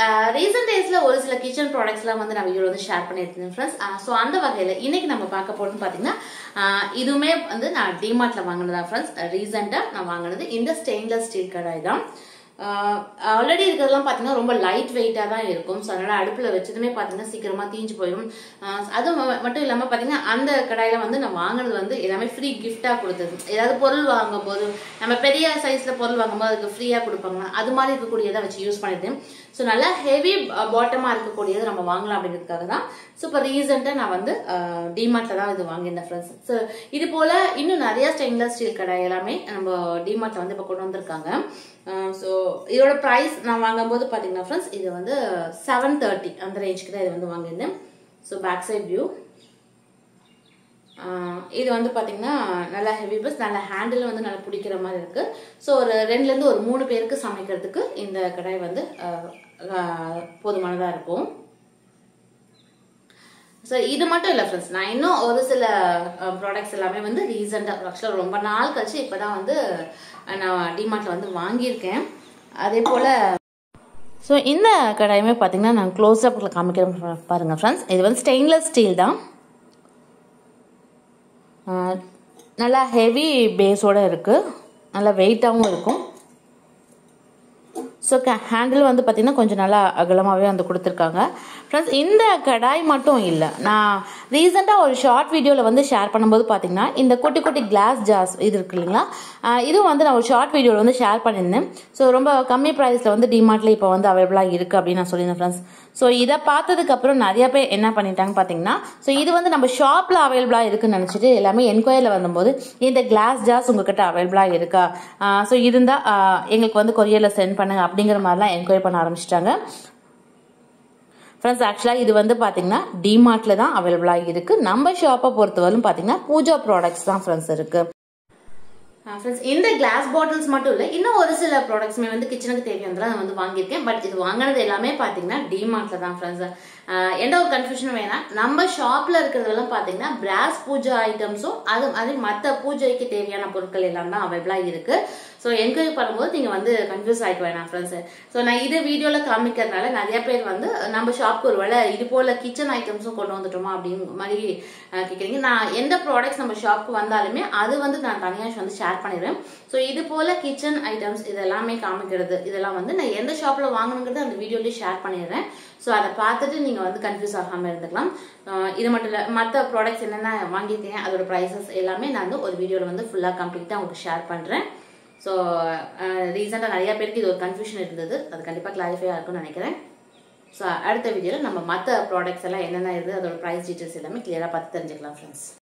recent டேஸில் ஒரு சில கிச்சன் ப்ராடக்ட்ஸ்லாம் வந்து நான் வீடியோ வந்து ஷேர் பண்ணியிருந்தேன் ஃப்ரெண்ட்ஸ் ஸோ அந்த வகையில் இன்னைக்கு நம்ம பார்க்க போகிறோம்னு பார்த்தீங்கன்னா ஆஹ் இதுவுமே வந்து நான் டிமார்ட்டில் வாங்கினதா ஃப்ரெண்ட்ஸ் ரீசெண்டாக நான் வாங்கினது இந்த ஸ்டெயின்லெஸ் ஸ்டீல் கடாய் தான் ஆல்ரெடி இருக்கிறதெல்லாம் பார்த்தீங்கன்னா ரொம்ப லைட் வெயிட்டாக தான் இருக்கும் ஸோ அதனால் அடுப்பில் வச்சதுமே பார்த்தீங்கன்னா சீக்கிரமாக தீஞ்சு போயிடும் ஆஹ் அதுவும் ம- மட்டும் இல்லாமல் பார்த்தீங்கன்னா அந்த கடாயில் வந்து நான் வாங்கினது வந்து எல்லாமே ஃப்ரீ கிஃப்டாக கொடுத்தது ஏதாவது பொருள் வாங்கும்போது நம்ம பெரிய சைஸில் பொருள் வாங்கும்போது அதுக்கு ஃப்ரீயாக கொடுப்பாங்க அது மாதிரி இருக்கக்கூடியதை வச்சு யூஸ் பண்ணிட்டேன் ஸோ நல்லா ஹெவி பாட்டமாக இருக்கக்கூடியது நம்ம வாங்கலாம் அப்படிங்கிறதுக்காக தான் ஸோ இப்போ ரீசெண்டாக நான் வந்து டிமார்ட்டில் தான் இது வாங்கியிருந்தேன் ஃப்ரெண்ட்ஸ் ஸோ இது போல் இன்னும் நிறைய ஸ்டெயின்லெஸ் ஸ்டீல் கடை எல்லாமே நம்ம டிமார்ட்டில் வந்து இப்போ கொண்டு வந்திருக்காங்க ஸோ இதோட ப்ரைஸ் நான் வாங்கும்போது பார்த்தீங்கன்னா ஃப்ரெண்ட்ஸ் இது வந்து செவன் தேர்ட்டி அந்த ரேஞ்சுக்கு தான் இது வந்து வாங்கியிருந்தேன் ஸோ பேக் சைட் வியூ இது வந்து பார்த்தீங்கன்னா நல்லா ஹெவி பஸ் நல்ல ஹேண்டில் வந்து நல்லா பிடிக்கிற மாதிரி இருக்கு ஸோ ஒரு ரெண்டுலேருந்து ஒரு மூணு பேருக்கு சமைக்கிறதுக்கு இந்த கடாய் வந்து ஆஹ், ஆஹ், போதுமானதாக இருக்கும் ஸோ இது மட்டும் இல்லை ஃப்ரெண்ட்ஸ் நான் இன்னும் ஒரு சில ப்ராடக்ட்ஸ் எல்லாமே வந்து ரீசெண்டாக ஆக்சுவலாக ரொம்ப நாள் கழிச்சு இப்போ தான் வந்து அஹ், நான் டிமார்ட்டில் வந்து வாங்கியிருக்கேன் அதே போல் ஸோ இந்த கடாயுமே பார்த்தீங்கன்னா நான் க்ளோஸ் அப்பில் காமிக்கிறேன் பாருங்கள் ஃப்ரெண்ட்ஸ் இது வந்து ஸ்டெயின்லெஸ் ஸ்டீல் தான் ஆஹ், நல்லா ஹெவி பேஸோட இருக்குது நல்லா வெயிட்டாகவும் இருக்கும் ஸோ ஹேண்டில் வந்து பார்த்திங்கன்னா கொஞ்சம் நல்லா அகலமாகவே வந்து கொடுத்துருக்காங்க ஃப்ரெண்ட்ஸ் இந்த கடாய் மட்டும் இல்லை நான் ரீசெண்டாக ஒரு ஷார்ட் வீடியோவில் வந்து ஷேர் பண்ணும்போது பார்த்தீங்கன்னா இந்த குட்டி குட்டி கிளாஸ் ஜார்ஸ் இது இருக்கு இல்லைங்களா ஆஹ் இதுவும் வந்து நான் ஒரு ஷார்ட் வீடியோவில் வந்து ஷேர் பண்ணியிருந்தேன் ஸோ ரொம்ப கம்மி ப்ரைஸில் வந்து டிமார்ட்டில் இப்போ வந்து அவைலபிளாக இருக்குது அப்படின்னு நான் சொல்லியிருந்தேன் ஃப்ரெண்ட்ஸ் ஸோ இதை பார்த்ததுக்கப்புறம் நிறைய பேர் என்ன பண்ணிட்டாங்க பார்த்தீங்கன்னா ஸோ இது வந்து நம்ம ஷாப்பில் அவைலபிளாக இருக்குன்னு நினச்சிட்டு எல்லாமே என்கொயரியில் வந்தபோது இந்த கிளாஸ் ஜார்ஸ் உங்ககிட்ட அவைலபிளாக இருக்கா ஸோ இருந்தால் எங்களுக்கு வந்து கொரியரில் சென்ட் பண்ணுங்க அப்படிங்கிற மாதிரிலாம் என்கொயரி பண்ண ஆரம்பிச்சிட்டாங்க ஃப்ரெண்ட்ஸ் ஆக்சுவலாக இது வந்து பார்த்தீங்கன்னா டிமார்ட்டில் தான் அவைலபிளாக இருக்குது நம்ம ஷாப்பை பொறுத்தவரைக்கும் பார்த்தீங்கன்னா பூஜா ப்ராடக்ட்ஸ் தான் ஃப்ரெண்ட்ஸ் இருக்குது ஃப்ரெண்ட்ஸ் இந்த கிளாஸ் பாட்டில்ஸ் மட்டும் இல்லை இன்னும் ஒரு சில ப்ராடக்ட்ஸ்மே வந்து கிச்சனுக்கு தேவையானதெல்லாம் நான் வந்து வாங்கியிருக்கேன் பட் இது வாங்கினது எல்லாமே பார்த்தீங்கன்னா டிமார்ட்டில் தான் ஃப்ரெண்ட்ஸ் எந்த ஒரு கன்ஃபியூஷனும் வேணாம் நம்ம ஷாப்பில் இருக்கிறதெல்லாம் பார்த்தீங்கன்னா பிராஸ் பூஜா ஐட்டம்ஸும் அது மாதிரி மற்ற பூஜைக்கு தேவையான பொருட்கள் எல்லாம் தான் அவைலபிளாக இருக்குது ஸோ என்கொயரி பண்ணும்போது நீங்கள் வந்து கன்ஃபியூஸ் ஆகிட்டு வேணாம் ஃப்ரெண்ட்ஸ் ஸோ நான் இது வீடியோவில் காமிக்கிறதுனால நிறைய பேர் வந்து நம்ம ஷாப்க்கு ஒரு வேளை இது போல் கிச்சன் ஐட்டம்ஸும் கொண்டு வந்துட்டோமா அப்படிங்கிற மாதிரி அஹ், கேட்குறீங்க நான் எந்த ப்ராடக்ட்ஸ் நம்ம ஷாப்க்கு வந்தாலுமே அது வந்து நான் தனியாக வந்து ஷேர் பண்ணிடுவேன் ஸோ இது போல் கிச்சன் ஐட்டம்ஸ் இதெல்லாமே காமிக்கிறது இதெல்லாம் வந்து நான் எந்த ஷாப்பில் வாங்கணுங்கிறது அந்த வீடியோலேயே ஷேர் பண்ணிடுறேன் ஸோ அதை பார்த்துட்டு நீங்கள் வந்து கன்ஃபியூஸ் ஆகாமல் இருந்துக்கலாம் அஹ், இது மட்டும் இல்லை மற்ற ப்ராடக்ட்ஸ் என்னென்ன வாங்கியிருக்கேன் அதோட ப்ரைஸஸ் எல்லாமே நான் வந்து ஒரு வீடியோவில் வந்து ஃபுல்லாக கம்ப்ளீட்டாக உங்களுக்கு ஷேர் பண்ணுறேன் ஸோ ரீசெண்டாக நிறைய பேருக்கு இது ஒரு கன்ஃபியூஷன் இருந்தது அது கண்டிப்பாக கிளாரிஃபை இருக்கும்னு நினைக்கிறேன் ஸோ அடுத்த வீடியோவில் நம்ம மற்ற ப்ராடக்ட்ஸ் எல்லாம் என்னென்ன இருக்குது அதோட ப்ரைஸ் டீட்டெயில்ஸ் எல்லாமே கிளியராக பார்த்து தெரிஞ்சுக்கலாம் ஃப்ரெண்ட்ஸ்